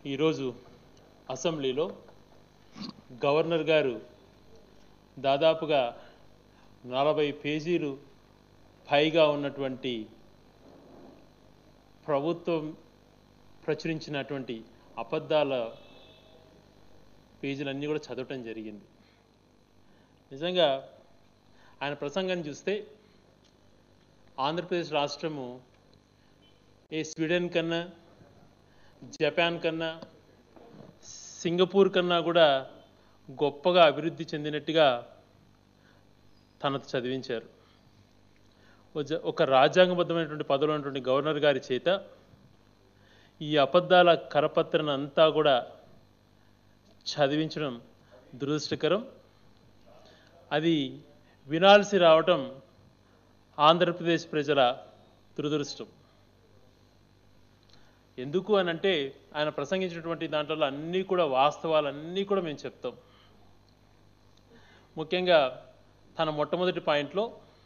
ఈరోజు అసెంబ్లీలో గవర్నర్ గారు దాదాపుగా నలభై పేజీలు పైగా ఉన్నటువంటి ప్రభుత్వం ప్రచురించినటువంటి అబద్ధాల పేజీలన్నీ కూడా చదవటం జరిగింది నిజంగా ఆయన ప్రసంగాన్ని చూస్తే ఆంధ్రప్రదేశ్ రాష్ట్రము ఏ స్వీడన్ కన్నా జపాన్ కన్నా సింగపూర్ కన్నా కూడా గొప్పగా అభివృద్ధి చెందినట్టుగా తనకు చదివించారు ఒక జ- ఒక రాజ్యాంగబద్ధమైనటువంటి పదవిలో ఉన్నటువంటి గవర్నర్ గారి చేత ఈ అబద్ధాల కరపత్రను అంతా కూడా చదివించడం దురదృష్టకరం అది వినాల్సి రావటం ఆంధ్రప్రదేశ్ ప్రజల దురదృష్టం ఎందుకు అని అంటే ఆయన ప్రసంగించినటువంటి దాంట్లో అన్నీ కూడా వాస్తవాలన్నీ కూడా మేము చెప్తాం ముఖ్యంగా తన మొట్టమొదటి పాయింట్లో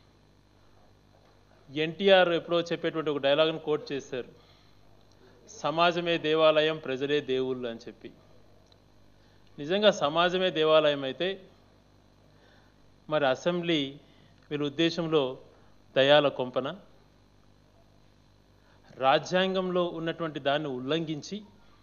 ఎన్టీఆర్ ఎప్పుడో చెప్పేటువంటి ఒక డైలాగ్ను కోట్ చేశారు సమాజమే దేవాలయం ప్రజలే దేవుళ్ళు అని చెప్పి నిజంగా సమాజమే దేవాలయం అయితే మరి అసెంబ్లీ వీళ్ళ ఉద్దేశంలో దయాల కొంపన రాజ్యాంగంలో ఉన్నటువంటి దాన్ని ఉల్లంఘించి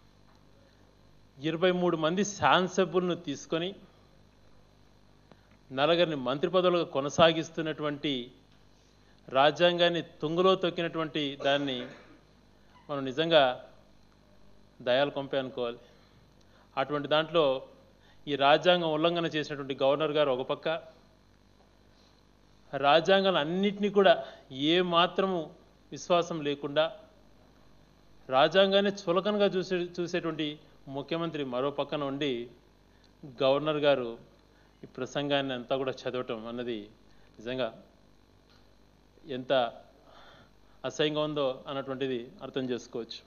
ఇరవై మూడు మంది శాసనసభ్యులను తీసుకొని నలుగురిని మంత్రి పదవులుగా కొనసాగిస్తున్నటువంటి రాజ్యాంగాన్ని తుంగలో తొక్కినటువంటి దాన్ని మనం నిజంగా దయాలు కొంపే అనుకోవాలి అటువంటి దాంట్లో ఈ రాజ్యాంగం ఉల్లంఘన చేసినటువంటి గవర్నర్ గారు ఒక పక్క రాజ్యాంగం అన్నిటినీ కూడా ఏ మాత్రము విశ్వాసం లేకుండా రాజ్యాంగాన్ని చులకనగా చూసే చూసేటువంటి ముఖ్యమంత్రి మరో పక్కన ఉండి గవర్నర్ గారు ఈ ప్రసంగాన్ని అంతా కూడా చదవటం అన్నది నిజంగా ఎంత అసహ్యంగా ఉందో అన్నటువంటిది అర్థం చేసుకోవచ్చు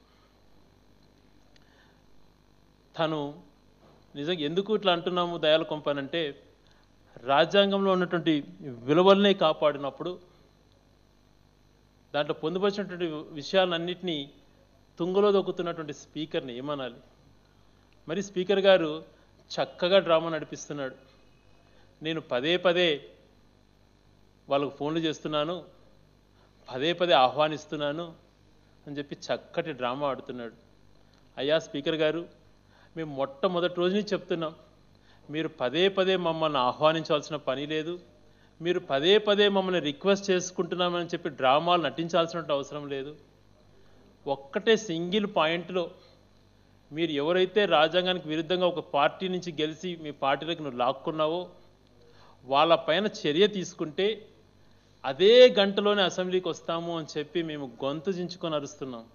తను నిజంగా ఎందుకు ఇట్లా అంటున్నాము దయాల కొంపనంటే రాజ్యాంగంలో ఉన్నటువంటి విలువల్ని కాపాడినప్పుడు దాంట్లో పొందుపరిచినటువంటి విషయాలన్నింటినీ తుంగలో దొక్కుతున్నటువంటి స్పీకర్ని ఏమనాలి మరి స్పీకర్ గారు చక్కగా డ్రామా నడిపిస్తున్నాడు నేను పదే పదే వాళ్ళకు ఫోన్లు చేస్తున్నాను పదే పదే ఆహ్వానిస్తున్నాను అని చెప్పి చక్కటి డ్రామా ఆడుతున్నాడు అయ్యా స్పీకర్ గారు మేము మొట్టమొదటి రోజు నుంచి చెప్తున్నాం మీరు పదే పదే మమ్మల్ని ఆహ్వానించాల్సిన పని లేదు మీరు పదే పదే మమ్మల్ని రిక్వెస్ట్ చేసుకుంటున్నామని చెప్పి డ్రామాలు నటించాల్సిన అవసరం లేదు ఒక్కటే సింగిల్ పాయింట్లో మీరు ఎవరైతే రాజ్యాంగానికి విరుద్ధంగా ఒక పార్టీ నుంచి గెలిచి మీ పార్టీలకు నువ్వు లాక్కున్నావో వాళ్ళపైన చర్య తీసుకుంటే అదే గంటలోనే అసెంబ్లీకి వస్తాము అని చెప్పి మేము గొంతు చించుకొని అరుస్తున్నాం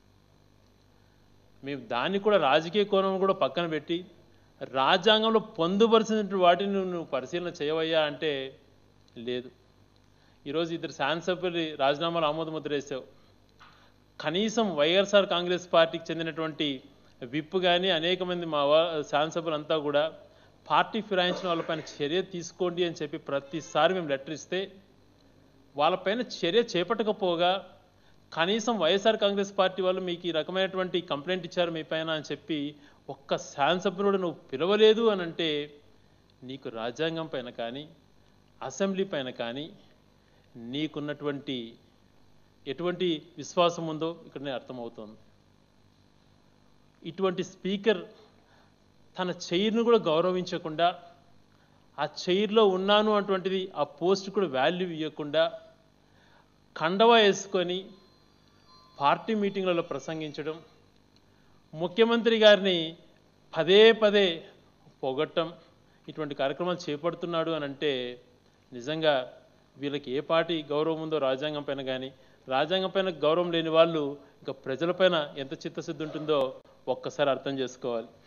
మేము దాన్ని కూడా రాజకీయ కోణం కూడా పక్కన పెట్టి రాజ్యాంగంలో పొందుపరిచినటువంటి వాటిని నువ్వు నువ్వు పరిశీలన చేయవయ్యా అంటే లేదు ఈరోజు ఇద్దరు శాసనసభ్యులు రాజీనామాలు ఆమోద ముద్ర వేసావు కనీసం వైఎస్ఆర్ కాంగ్రెస్ పార్టీకి చెందినటువంటి విప్ కానీ అనేక మంది మా వా- శాసనసభ్యులంతా కూడా పార్టీ ఫిరాయించిన వాళ్ళపైన చర్య తీసుకోండి అని చెప్పి ప్రతిసారి మేము లెటర్ ఇస్తే వాళ్ళపైన చర్య చేపట్టకపోగా కనీసం వైఎస్ఆర్ కాంగ్రెస్ పార్టీ వాళ్ళు మీకు ఈ రకమైనటువంటి కంప్లైంట్ ఇచ్చారు మీ పైన అని చెప్పి ఒక్క శాసనసభ్యుడు కూడా నువ్వు పిలవలేదు అని అంటే నీకు రాజ్యాంగం పైన కానీ అసెంబ్లీ పైన కానీ నీకున్నటువంటి ఎటువంటి విశ్వాసం ఉందో ఇక్కడనే అర్థమవుతోంది ఇటువంటి స్పీకర్ తన చైర్ను కూడా గౌరవించకుండా ఆ చైర్లో ఉన్నాను అటువంటిది ఆ పోస్ట్ కూడా వాల్యూ ఇవ్వకుండా కండవా వేసుకొని పార్టీ మీటింగ్లలో ప్రసంగించడం ముఖ్యమంత్రి గారిని పదే పదే పొగట్టం ఇటువంటి కార్యక్రమాలు చేపడుతున్నాడు అని అంటే నిజంగా వీళ్ళకి ఏ పార్టీ గౌరవం ఉందో రాజ్యాంగం పైన కానీ రాజ్యాంగం పైన గౌరవం లేని వాళ్ళు ఇంకా ప్రజలపైన ఎంత చిత్తశుద్ధి ఉంటుందో ఒక్కసారి అర్థం చేసుకోవాలి